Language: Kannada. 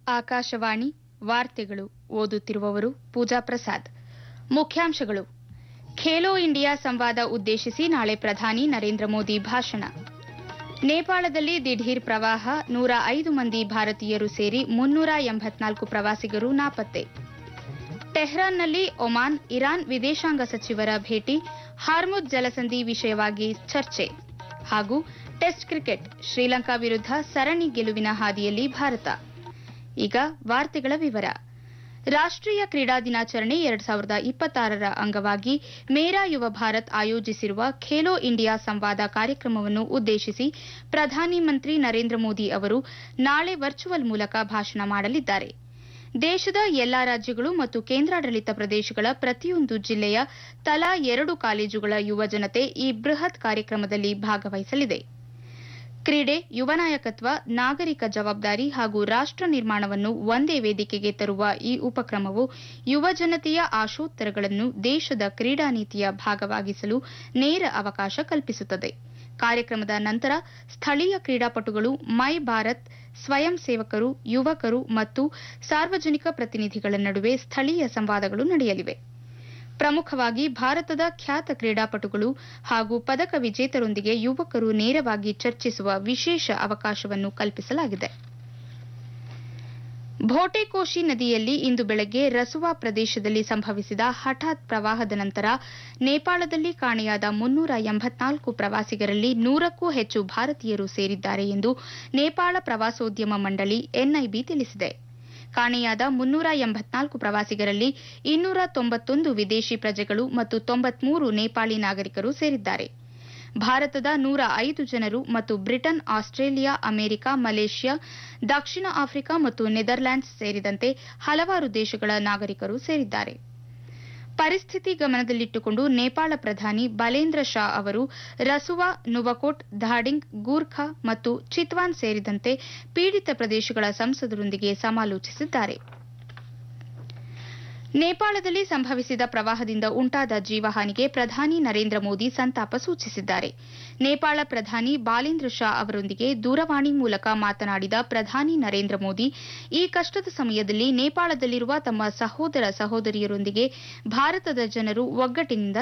ಆಕಾಶವಾಣಿ ವಾರ್ತೆಗಳು ಓದುತ್ತಿರುವವರು ಪೂಜಾ ಪ್ರಸಾದ್ ಮುಖ್ಯಾಂಶಗಳು ಖೇಲೋ ಇಂಡಿಯಾ ಸಂವಾದ ಉದ್ದೇಶಿಸಿ ನಾಳೆ ಪ್ರಧಾನಿ ನರೇಂದ್ರ ಮೋದಿ ಭಾಷಣ ನೇಪಾಳದಲ್ಲಿ ದಿಢೀರ್ ಪ್ರವಾಹ ನೂರ ಐದು ಮಂದಿ ಭಾರತೀಯರು ಸೇರಿ ಮುನ್ನೂರ ಎಂಬತ್ನಾಲ್ಕು ಪ್ರವಾಸಿಗರು ನಾಪತ್ತೆ ಟೆಹ್ರಾನ್ನಲ್ಲಿ ಒಮಾನ್ ಇರಾನ್ ವಿದೇಶಾಂಗ ಸಚಿವರ ಭೇಟಿ ಹಾರ್ಮುಜ್ ಜಲಸಂಧಿ ವಿಷಯವಾಗಿ ಚರ್ಚೆ ಹಾಗೂ ಟೆಸ್ಟ್ ಕ್ರಿಕೆಟ್ ಶ್ರೀಲಂಕಾ ವಿರುದ್ಧ ಸರಣಿ ಗೆಲುವಿನ ಹಾದಿಯಲ್ಲಿ ಭಾರತ ಈಗ ವಾರ್ತೆಗಳ ವಿವರ ರಾಷ್ಟೀಯ ಕ್ರೀಡಾ ದಿನಾಚರಣೆ ಎರಡ್ ಸಾವಿರದ ಇಪ್ಪತ್ತಾರರ ಅಂಗವಾಗಿ ಮೇರಾ ಯುವ ಭಾರತ್ ಆಯೋಜಿಸಿರುವ ಖೇಲೋ ಇಂಡಿಯಾ ಸಂವಾದ ಕಾರ್ಯಕ್ರಮವನ್ನು ಉದ್ದೇಶಿಸಿ ಪ್ರಧಾನಿ ಮಂತ್ರಿ ನರೇಂದ್ರ ಮೋದಿ ಅವರು ನಾಳೆ ವರ್ಚುವಲ್ ಮೂಲಕ ಭಾಷಣ ಮಾಡಲಿದ್ದಾರೆ ದೇಶದ ಎಲ್ಲಾ ರಾಜ್ಯಗಳು ಮತ್ತು ಕೇಂದ್ರಾಡಳಿತ ಪ್ರದೇಶಗಳ ಪ್ರತಿಯೊಂದು ಜಿಲ್ಲೆಯ ತಲಾ ಎರಡು ಕಾಲೇಜುಗಳ ಯುವ ಜನತೆ ಈ ಬೃಹತ್ ಕಾರ್ಯಕ್ರಮದಲ್ಲಿ ಭಾಗವಹಿಸಲಿದೆ ಕ್ರೀಡೆ ಯುವ ನಾಯಕತ್ವ ನಾಗರಿಕ ಜವಾಬ್ದಾರಿ ಹಾಗೂ ರಾಷ್ಟ ನಿರ್ಮಾಣವನ್ನು ಒಂದೇ ವೇದಿಕೆಗೆ ತರುವ ಈ ಉಪಕ್ರಮವು ಯುವ ಜನತೆಯ ಆಶೋತ್ತರಗಳನ್ನು ದೇಶದ ಕ್ರೀಡಾ ನೀತಿಯ ಭಾಗವಾಗಿಸಲು ನೇರ ಅವಕಾಶ ಕಲ್ಪಿಸುತ್ತದೆ ಕಾರ್ಯಕ್ರಮದ ನಂತರ ಸ್ಥಳೀಯ ಕ್ರೀಡಾಪಟುಗಳು ಮೈ ಭಾರತ್ ಸ್ವಯಂ ಸೇವಕರು ಯುವಕರು ಮತ್ತು ಸಾರ್ವಜನಿಕ ಪ್ರತಿನಿಧಿಗಳ ನಡುವೆ ಸ್ಥಳೀಯ ಸಂವಾದಗಳು ನಡೆಯಲಿವೆ ಪ್ರಮುಖವಾಗಿ ಭಾರತದ ಖ್ಯಾತ ಕ್ರೀಡಾಪಟುಗಳು ಹಾಗೂ ಪದಕ ವಿಜೇತರೊಂದಿಗೆ ಯುವಕರು ನೇರವಾಗಿ ಚರ್ಚಿಸುವ ವಿಶೇಷ ಅವಕಾಶವನ್ನು ಕಲ್ಪಿಸಲಾಗಿದೆ ಭೋಟೆಕೋಶಿ ನದಿಯಲ್ಲಿ ಇಂದು ಬೆಳಗ್ಗೆ ರಸುವಾ ಪ್ರದೇಶದಲ್ಲಿ ಸಂಭವಿಸಿದ ಹಠಾತ್ ಪ್ರವಾಹದ ನಂತರ ನೇಪಾಳದಲ್ಲಿ ಕಾಣೆಯಾದ ಮುನ್ನೂರ ಎಂಬತ್ನಾಲ್ಕು ಪ್ರವಾಸಿಗರಲ್ಲಿ ನೂರಕ್ಕೂ ಹೆಚ್ಚು ಭಾರತೀಯರು ಸೇರಿದ್ದಾರೆ ಎಂದು ನೇಪಾಳ ಪ್ರವಾಸೋದ್ಯಮ ಮಂಡಳಿ ಎನ್ಐಬಿ ತಿಳಿಸಿದೆ ಕಾಣೆಯಾದ ಮುನ್ನೂರ ಎಂಬತ್ನಾಲ್ಕು ಪ್ರವಾಸಿಗರಲ್ಲಿ ಇನ್ನೂರ ತೊಂಬತ್ತೊಂದು ವಿದೇಶಿ ಪ್ರಜೆಗಳು ಮತ್ತು ತೊಂಬತ್ಮೂರು ನೇಪಾಳಿ ನಾಗರಿಕರು ಸೇರಿದ್ದಾರೆ ಭಾರತದ ನೂರ ಐದು ಜನರು ಮತ್ತು ಬ್ರಿಟನ್ ಆಸ್ಟ್ರೇಲಿಯಾ ಅಮೆರಿಕ ಮಲೇಷ್ಯಾ ದಕ್ಷಿಣ ಆಫ್ರಿಕಾ ಮತ್ತು ನೆದರ್ಲ್ಯಾಂಡ್ಸ್ ಸೇರಿದಂತೆ ಹಲವಾರು ದೇಶಗಳ ನಾಗರಿಕರು ಸೇರಿದ್ದಾರೆ ಪರಿಸ್ಥಿತಿ ಗಮನದಲ್ಲಿಟ್ಟುಕೊಂಡು ನೇಪಾಳ ಪ್ರಧಾನಿ ಬಲೇಂದ್ರ ಶಾ ಅವರು ರಸುವಾ ನುವಕೋಟ್ ಧಾಡಿಂಗ್ ಗೂರ್ಖಾ ಮತ್ತು ಚಿತ್ವಾನ್ ಸೇರಿದಂತೆ ಪೀಡಿತ ಪ್ರದೇಶಗಳ ಸಂಸದರೊಂದಿಗೆ ಸಮಾಲೋಚಿಸಿದ್ದಾರೆ ನೇಪಾಳದಲ್ಲಿ ಸಂಭವಿಸಿದ ಪ್ರವಾಹದಿಂದ ಉಂಟಾದ ಜೀವಹಾನಿಗೆ ಪ್ರಧಾನಿ ನರೇಂದ್ರ ಮೋದಿ ಸಂತಾಪ ಸೂಚಿಸಿದ್ದಾರೆ ನೇಪಾಳ ಪ್ರಧಾನಿ ಬಾಲೇಂದ್ರ ಶಾ ಅವರೊಂದಿಗೆ ದೂರವಾಣಿ ಮೂಲಕ ಮಾತನಾಡಿದ ಪ್ರಧಾನಿ ನರೇಂದ್ರ ಮೋದಿ ಈ ಕಷ್ಟದ ಸಮಯದಲ್ಲಿ ನೇಪಾಳದಲ್ಲಿರುವ ತಮ್ಮ ಸಹೋದರ ಸಹೋದರಿಯರೊಂದಿಗೆ ಭಾರತದ ಜನರು ಒಗ್ಗಟ್ಟಿನಿಂದ